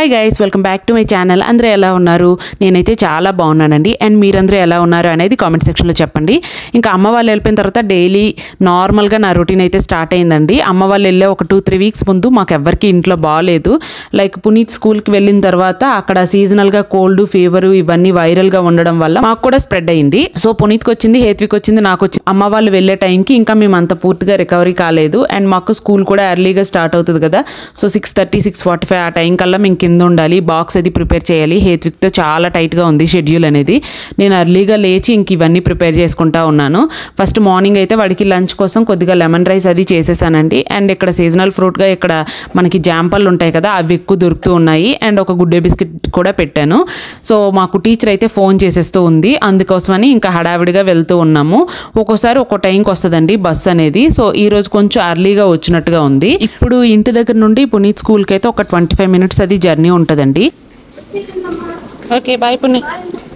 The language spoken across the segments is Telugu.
Hi guys welcome back to my channel అందరూ ఎలా ఉన్నారు నేనైతే చాలా బాగున్నానండి అండ్ మీరందరూ ఎలా ఉన్నారు అనేది కామెంట్ సెక్షన్లో చెప్పండి ఇంకా అమ్మ వాళ్ళు వెళ్ళిపోయిన తర్వాత డైలీ నార్మల్గా నా రొటీన్ అయితే స్టార్ట్ అయిందండి అమ్మ వాళ్ళు వెళ్ళే ఒక టూ త్రీ వీక్స్ ముందు మాకు ఎవ్వరికి ఇంట్లో బాగాలేదు లైక్ పునీత్ స్కూల్కి వెళ్ళిన తర్వాత అక్కడ సీజనల్గా కోల్డ్ ఫీవర్ ఇవన్నీ వైరల్గా ఉండడం వల్ల మాకు కూడా స్ప్రెడ్ అయింది సో పునీత్కి వచ్చింది హేత్వికి వచ్చింది నాకు వచ్చింది అమ్మ వాళ్ళు వెళ్ళే టైంకి ఇంకా మేము అంత పూర్తిగా రికవరీ కాలేదు అండ్ మాకు స్కూల్ కూడా ఎర్లీగా స్టార్ట్ అవుతుంది కదా so six thirty six forty five ఆ టైం కల్లా మేము కింద ఉండాలి బాక్స్ అది ప్రిపేర్ చేయాలి హేత్విక్తో చాలా టైట్గా ఉంది షెడ్యూల్ అనేది నేను ఎర్లీగా లేచి ఇంక ఇవన్నీ ప్రిపేర్ చేసుకుంటా ఉన్నాను ఫస్ట్ మార్నింగ్ అయితే వాడికి లంచ్ కోసం కొద్దిగా లెమన్ రైస్ అది చేసేసానండి అండ్ ఇక్కడ సీజనల్ ఫ్రూట్గా ఇక్కడ మనకి జాంపళ్ళు ఉంటాయి కదా అవి ఎక్కువ దొరుకుతూ ఉన్నాయి అండ్ ఒక గుడ్డే బిస్కెట్ కూడా పెట్టాను సో మాకు టీచర్ అయితే ఫోన్ చేసేస్తూ ఉంది అందుకోసమని ఇంకా హడావిడిగా వెళ్తూ ఉన్నాము ఒక్కోసారి ఒక్కో టైంకి వస్తుందండి బస్ అనేది సో ఈ రోజు కొంచెం అర్లీగా వచ్చినట్టుగా ఉంది ఇప్పుడు ఇంటి దగ్గర నుండి పునీత్ స్కూల్కి అయితే ఒక ట్వంటీ ఫైవ్ మినిట్స్ అది జర్నీ ఉంటుందండి ఓకే బాయ్ పునీత్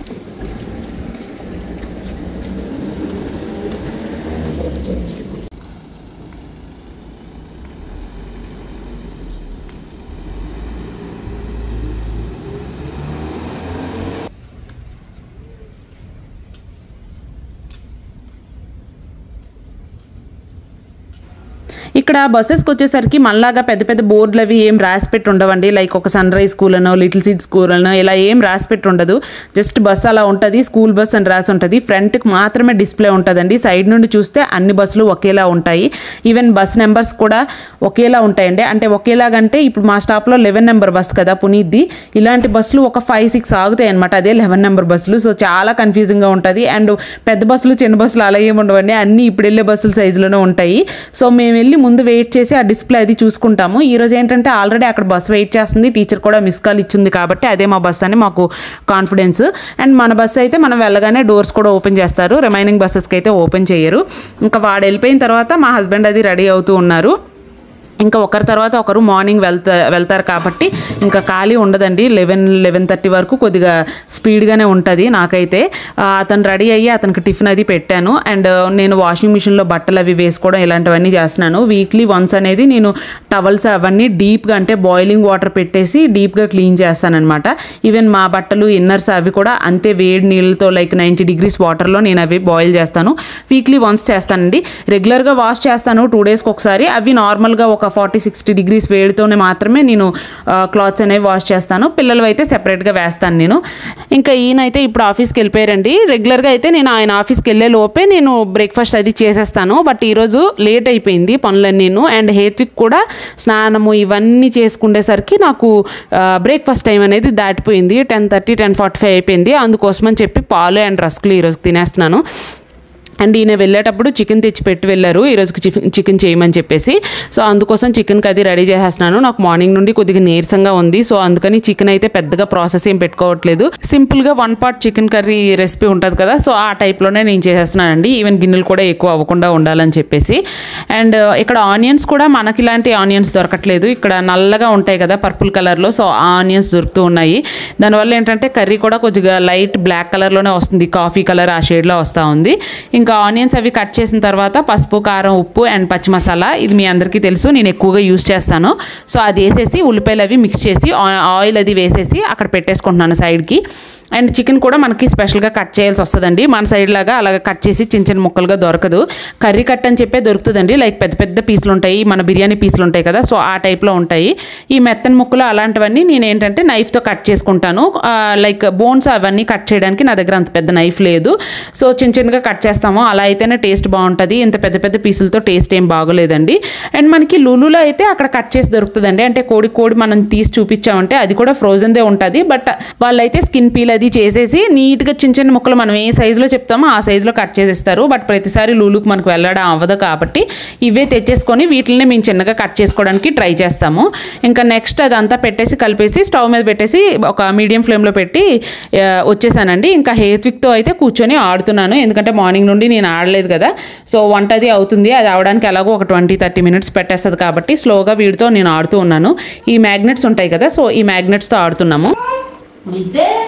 ఇక్కడ బస్సెస్కి వచ్చేసరికి మళ్ళాగా పెద్ద పెద్ద బోర్డులు అవి ఏం రాసి పెట్టి ఉండవండి లైక్ ఒక సన్ రైజ్ స్కూల్ అనో లిటిల్ సీడ్ స్కూల్ అనో ఇలా ఏం రాసి పెట్టి ఉండదు జస్ట్ బస్ అలా ఉంటుంది స్కూల్ బస్ అని రాసి ఉంటుంది ఫ్రంట్కి మాత్రమే డిస్ప్లే ఉంటుందండి సైడ్ నుండి చూస్తే అన్ని బస్సులు ఒకేలా ఉంటాయి ఈవెన్ బస్ నెంబర్స్ కూడా ఒకేలా ఉంటాయండి అంటే ఒకేలాగంటే ఇప్పుడు మా స్టాప్లో లెవెన్ నెంబర్ బస్ కదా పునీత్ది ఇలాంటి బస్సులు ఒక ఫైవ్ సిక్స్ ఆగుతాయి అనమాట అదే లెవెన్ నెంబర్ బస్సులు సో చాలా కన్ఫ్యూజింగ్గా ఉంటుంది అండ్ పెద్ద బస్సులు చిన్న బస్సులు అలా ఏమి ఉండవండి అన్నీ ఇప్పుడు వెళ్ళే బస్సుల సైజులోనే ఉంటాయి సో మేము వెళ్ళి ముందు వెయిట్ చేసి ఆ డిస్ప్లే అది చూసుకుంటాము ఈ రోజు ఏంటంటే ఆల్రెడీ అక్కడ బస్ వెయిట్ చేస్తుంది టీచర్ కూడా మిస్ కాల్ ఇచ్చింది కాబట్టి అదే మా బస్ అని మాకు కాన్ఫిడెన్స్ అండ్ మన బస్ అయితే మనం వెళ్ళగానే డోర్స్ కూడా ఓపెన్ చేస్తారు రిమైనింగ్ బస్సెస్కి అయితే ఓపెన్ చేయరు ఇంకా వాడు వెళ్ళిపోయిన తర్వాత మా హస్బెండ్ అది రెడీ అవుతూ ఉన్నారు ఇంకా ఒకరి తర్వాత ఒకరు మార్నింగ్ వెళ్తా వెళ్తారు కాబట్టి ఇంకా ఖాళీ ఉండదండి లెవెన్ లెవెన్ థర్టీ వరకు కొద్దిగా స్పీడ్గానే ఉంటుంది నాకైతే ఆ, అతను రెడీ అయ్యి అతనికి టిఫిన్ అది పెట్టాను అండ్ నేను వాషింగ్ మిషన్లో బట్టలు అవి వేసుకోవడం ఇలాంటివన్నీ చేస్తున్నాను వీక్లీ వన్స్ అనేది నేను టవల్స్ అవన్నీ డీప్గా అంటే బాయిలింగ్ వాటర్ పెట్టేసి డీప్గా క్లీన్ చేస్తానన్నమాట ఈవెన్ మా బట్టలు ఇన్నర్స్ అవి కూడా అంతే వేడి నీళ్ళతో లైక్ నైంటీ డిగ్రీస్ వాటర్లో నేను అవి బాయిల్ చేస్తాను వీక్లీ వన్స్ చేస్తానండి రెగ్యులర్గా వాష్ చేస్తాను టూ డేస్కి ఒకసారి అవి నార్మల్గా ఒక ఫార్టీ సిక్స్టీ డిగ్రీస్ వేడితోనే మాత్రమే నేను క్లాత్స్ అనేవి వాష్ చేస్తాను పిల్లలు అయితే సెపరేట్గా వేస్తాను నేను ఇంకా ఈయన అయితే ఇప్పుడు ఆఫీస్కి వెళ్ళిపోయారండి రెగ్యులర్గా అయితే నేను ఆయన ఆఫీస్కి వెళ్ళే లోపే నేను బ్రేక్ఫాస్ట్ అది చేసేస్తాను బట్ ఈరోజు లేట్ అయిపోయింది పనులన్నీను అండ్ హేత్విక్ కూడా స్నానము ఇవన్నీ చేసుకునేసరికి నాకు బ్రేక్ఫాస్ట్ టైం అనేది దాటిపోయింది ten thirty ten forty five అయిపోయింది అందుకోసమని చెప్పి పాలు అండ్ రస్కులు ఈరోజు తినేస్తున్నాను అండ్ ఈయన వెళ్ళేటప్పుడు చికెన్ తెచ్చి పెట్టి వెళ్ళారు ఈరోజుకి చికెన్ చికెన్ చేయమని చెప్పేసి సో అందుకోసం చికెన్కి అది రెడీ చేసేస్తున్నాను నాకు మార్నింగ్ నుండి కొద్దిగా నీరసంగా ఉంది సో అందుకని చికెన్ అయితే పెద్దగా ప్రాసెస్ ఏం పెట్టుకోవట్లేదు సింపుల్గా one part chicken curry recipe ఉంటుంది కదా సో ఆ టైప్లోనే నేను చేసేస్తున్నానండి ఈవెన్ గిన్నెలు కూడా ఎక్కువ అవ్వకుండా ఉండాలని చెప్పేసి అండ్ ఇక్కడ ఆనియన్స్ కూడా మనకి ఇలాంటి ఆనియన్స్ దొరకట్లేదు ఇక్కడ నల్లగా ఉంటాయి కదా పర్పుల్ కలర్లో సో ఆ ఆనియన్స్ దొరుకుతూ ఉన్నాయి దానివల్ల ఏంటంటే కర్రీ కూడా కొద్దిగా లైట్ బ్లాక్ కలర్లోనే వస్తుంది కాఫీ కలర్ ఆ షేడ్లో వస్తూ ఉంది ఇంకా ఆనియన్స్ అవి కట్ చేసిన తర్వాత పసుపు కారం ఉప్పు అండ్ పచ్చి మసాలా ఇది మీ అందరికీ తెలుసు నేను ఎక్కువగా యూస్ చేస్తాను సో అది వేసేసి ఉల్లిపాయలు అవి మిక్స్ చేసి ఆ- ఆయిల్ అది వేసేసి అక్కడ పెట్టేసుకుంటున్నాను సైడ్కి అండ్ చికెన్ కూడా మనకి స్పెషల్గా కట్ చేయాల్సి వస్తుందండి మన సైడ్ లాగా అలాగ కట్ చేసి చిన్న చిన్న ముక్కలుగా దొరకదు కర్రీ కట్ అని చెప్పే దొరుకుతుందండి లైక్ పెద్ద పెద్ద పీసులు ఉంటాయి మన బిర్యానీ పీసులు ఉంటాయి కదా సో ఆ టైప్లో ఉంటాయి ఈ మెత్తని ముక్కలు అలాంటివన్నీ నేను ఏంటంటే నైఫ్తో కట్ చేసుకుంటాను ఆ, లైక్ బోన్స్ అవన్నీ కట్ చేయడానికి నా దగ్గర అంత పెద్ద నైఫ్ లేదు సో చిన్న చిన్నగా కట్ చేస్తాము అలా అయితేనే టేస్ట్ బాగుంటుంది ఇంత పెద్ద పెద్ద పీసులతో టేస్ట్ ఏం బాగోలేదండి అండ్ మనకి లులులో అయితే అక్కడ కట్ చేసి దొరుకుతుందండి అంటే కోడి కోడి మనం తీసి చూపించామంటే అది కూడా ఫ్రోజన్దే ఉంటుంది బట్ వాళ్ళైతే స్కిన్ పీల్ అది చేసేసి నీట్గా చిన్న చిన్న ముక్కలు మనం ఏ సైజులో చెప్తామో ఆ సైజులో కట్ చేసిస్తారు బట్ ప్రతిసారి లూలుకు మనకు వెళ్ళడం అవ్వదు కాబట్టి ఇవే తెచ్చేసుకొని వీటిని మేము చిన్నగా కట్ చేసుకోవడానికి ట్రై చేస్తాము ఇంకా నెక్స్ట్ అదంతా పెట్టేసి కలిపేసి స్టవ్ మీద పెట్టేసి ఒక మీడియం ఫ్లేమ్లో పెట్టి ఆ, వచ్చేసానండి ఇంకా హేత్విక్తో అయితే కూర్చొని ఆడుతున్నాను ఎందుకంటే మార్నింగ్ నుండి నేను ఆడలేదు కదా సో వంట అది అవుతుంది అది అవడానికి ఎలాగో ఒక ట్వంటీ థర్టీ మినిట్స్ పెట్టేస్తుంది కాబట్టి స్లోగా వీడితో నేను ఆడుతూ ఉన్నాను ఈ మ్యాగ్నెట్స్ ఉంటాయి కదా సో ఈ మ్యాగ్నెట్స్తో ఆడుతున్నాము Who is there?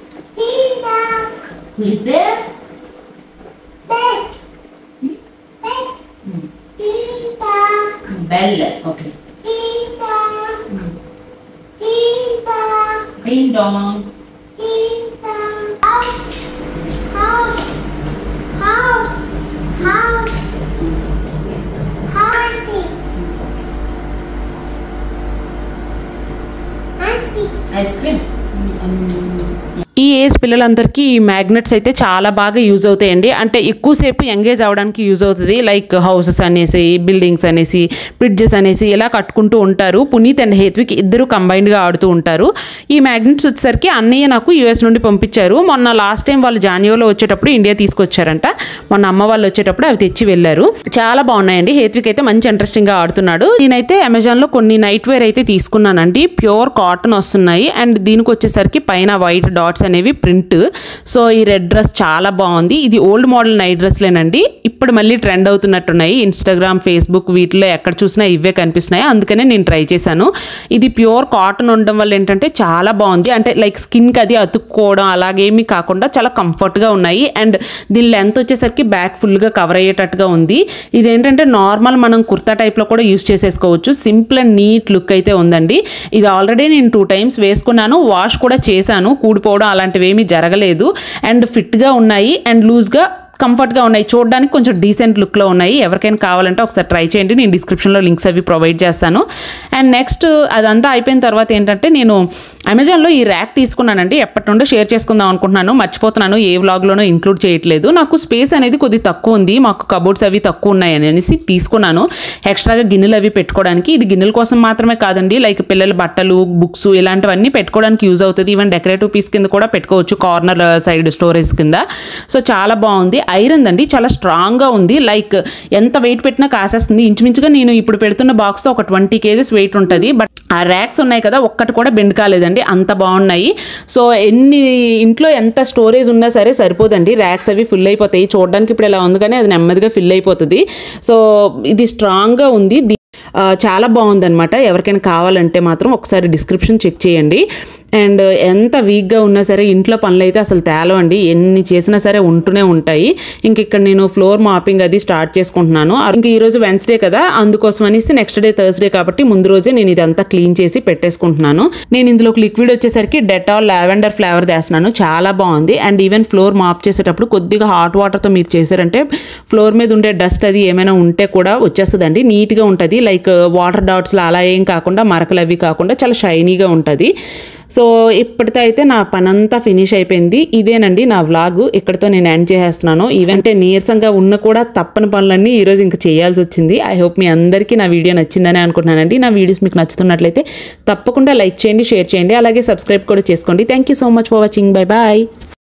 Who is there? Bell. Okay. Tita. Ding dong. Ding dong. House. House. House. House. House. Ice cream. ఈ ఏజ్ పిల్లలందరికీ ఈ మ్యాగ్నెట్స్ అయితే చాలా బాగా యూజ్ అవుతాయండి అంటే ఎక్కువసేపు ఎంగేజ్ అవ్వడానికి యూజ్ అవుతుంది లైక్ హౌసెస్ అనేసి బిల్డింగ్స్ అనేసి బ్రిడ్జెస్ అనేసి ఇలా కట్టుకుంటూ ఉంటారు పునీత్ అండ్ హేత్విక్ ఇద్దరు కంబైన్డ్గా ఆడుతూ ఉంటారు ఈ మ్యాగ్నెట్స్ వచ్చేసరికి అన్నయ్య నాకు యూఎస్ నుండి పంపించారు మొన్న లాస్ట్ టైం వాళ్ళు జాన్యువలో వచ్చేటప్పుడు ఇండియా తీసుకొచ్చారంట మొన్న అమ్మ వాళ్ళు వచ్చేటప్పుడు అవి తెచ్చి వెళ్ళారు చాలా బాగున్నాయండి హేత్విక్ అయితే మంచి ఇంట్రెస్టింగ్గా ఆడుతున్నాడు నేనైతే అమెజాన్లో కొన్ని నైట్ వేర్ అయితే తీసుకున్నానండి ప్యూర్ కాటన్ వస్తున్నాయి అండ్ దీనికి వచ్చేసరికి పైన వైట్ డాట్స్ అనేవి ప్రింట్ సో ఈ రెడ్ డ్రెస్ చాలా బాగుంది ఇది ఓల్డ్ మోడల్ నైట్ డ్రెస్లేనండి ఇప్పుడు మళ్ళీ ట్రెండ్ అవుతున్నట్టున్నాయి ఇన్స్టాగ్రామ్ ఫేస్బుక్ వీటిలో ఎక్కడ చూసినా ఇవే కనిపిస్తున్నాయి అందుకనే నేను ట్రై చేశాను ఇది ప్యూర్ కాటన్ ఉండడం వల్ల ఏంటంటే చాలా బాగుంది అంటే లైక్ స్కిన్కి అది అతుక్కోవడం అలాగేమీ కాకుండా చాలా కంఫర్ట్గా ఉన్నాయి అండ్ దీని లెంత్ వచ్చేసరికి బ్యాక్ ఫుల్గా కవర్ అయ్యేటట్టుగా ఉంది ఇదేంటంటే నార్మల్ మనం కుర్తా టైప్లో కూడా యూస్ చేసేసుకోవచ్చు సింపుల్ అండ్ నీట్ లుక్ అయితే ఉందండి ఇది ఆల్రెడీ నేను టూ టైమ్స్ వేసుకున్నాను వాష్ కూడా చేశాను కూడిపోవడం అలాంటివి ఏమీ జరగలేదు అండ్ ఫిట్గా ఉన్నాయి అండ్ లూజ్గా కంఫర్ట్గా ఉన్నాయి చూడడానికి కొంచెం డీసెంట్ లుక్లో ఉన్నాయి ఎవరికైనా కావాలంటే ఒకసారి ట్రై చేయండి నేను డిస్క్రిప్షన్లో లింక్స్ అవి ప్రొవైడ్ చేస్తాను అండ్ నెక్స్ట్ అదంతా అయిపోయిన తర్వాత ఏంటంటే నేను అమెజాన్లో ఈ ర్యాక్ తీసుకున్నానండి ఎప్పటి నుండో షేర్ చేసుకుందాం అనుకుంటున్నాను మర్చిపోతున్నాను ఏ వ్లాగ్లోనో ఇంక్లూడ్ చేయట్లేదు నాకు స్పేస్ అనేది కొద్దిగా తక్కువ ఉంది మాకు కబోర్డ్స్ అవి తక్కువ ఉన్నాయి అనేసి తీసుకున్నాను ఎక్స్ట్రాగా గిన్నెలు అవి పెట్టుకోవడానికి ఇది గిన్నెల కోసం మాత్రమే కాదండి లైక్ పిల్లల బట్టలు బుక్స్ ఇలాంటివన్నీ పెట్టుకోవడానికి యూజ్ అవుతుంది ఈవెన్ డెకరేటివ్ పీస్ కింద కూడా పెట్టుకోవచ్చు కార్నర్ సైడ్ స్టోరేజ్ కింద సో చాలా బాగుంది ఐరన్ అండి చాలా స్ట్రాంగ్గా ఉంది లైక్ ఎంత వెయిట్ పెట్టినా కాసేస్తుంది ఇంచుమించుగా నేను ఇప్పుడు పెడుతున్న బాక్స్ ఒక ట్వంటీ కేజెస్ వెయిట్ ఉంటుంది బట్ ఆ ర్యాక్స్ ఉన్నాయి కదా ఒక్కటి కూడా బెండ్ కాలేదండి అంత బాగున్నాయి సో ఎన్ని ఇంట్లో ఎంత స్టోరేజ్ ఉన్నా సరే సరిపోదండి ర్యాక్స్ అవి ఫుల్ అయిపోతాయి చూడడానికి ఇప్పుడు ఇలా ఉంది కానీ అది నెమ్మదిగా ఫిల్ అయిపోతుంది సో ఇది స్ట్రాంగ్గా ఉంది ది- ఆ, చాలా బాగుందన్నమాట ఎవరికైనా కావాలంటే మాత్రం ఒకసారి డిస్క్రిప్షన్ చెక్ చేయండి అండ్ ఎంత వీక్గా ఉన్నా సరే ఇంట్లో పనులు అయితే అసలు తేలవండి ఎన్ని చేసినా సరే ఉంటూనే ఉంటాయి ఇంక ఇక్కడ నేను ఫ్లోర్ మాపింగ్ అది స్టార్ట్ చేసుకుంటున్నాను ఇంక ఈరోజు వెన్స్డే కదా అందుకోసం అనేసి నెక్స్ట్ డే థర్స్డే కాబట్టి ముందు రోజే నేను ఇదంతా క్లీన్ చేసి పెట్టేసుకుంటున్నాను నేను ఇందులో లిక్విడ్ వచ్చేసరికి డెటాల్ లావెండర్ ఫ్లేవర్ వేస్తున్నాను చాలా బాగుంది అండ్ ఈవెన్ ఫ్లోర్ మాప్ చేసేటప్పుడు కొద్దిగా హాట్ వాటర్తో మీరు చేశారంటే ఫ్లోర్ మీద ఉండే డస్ట్ అది ఏమైనా ఉంటే కూడా వచ్చేస్తుందండి నీట్గా ఉంటుంది లైక్ వాటర్ డాట్స్లో అలా ఏం కాకుండా మరకలు అవి కాకుండా చాలా షైనీగా ఉంటుంది సో ఇప్పటితో అయితే నా పనంతా ఫినిష్ అయిపోయింది ఇదేనండి నా వ్లాగ్ ఇక్కడితో నేను ఎండ్ చేసేస్తున్నాను ఈవెంటే నీరసంగా ఉన్న కూడా తప్పని పనులన్నీ ఈరోజు ఇంకా చేయాల్సి వచ్చింది ఐ హోప్ మీ అందరికీ నా వీడియో నచ్చిందని అనుకుంటున్నానండి నా వీడియోస్ మీకు నచ్చుతున్నట్లయితే తప్పకుండా లైక్ చేయండి షేర్ చేయండి అలాగే సబ్స్క్రైబ్ కూడా చేసుకోండి thank you so much for watching bye bye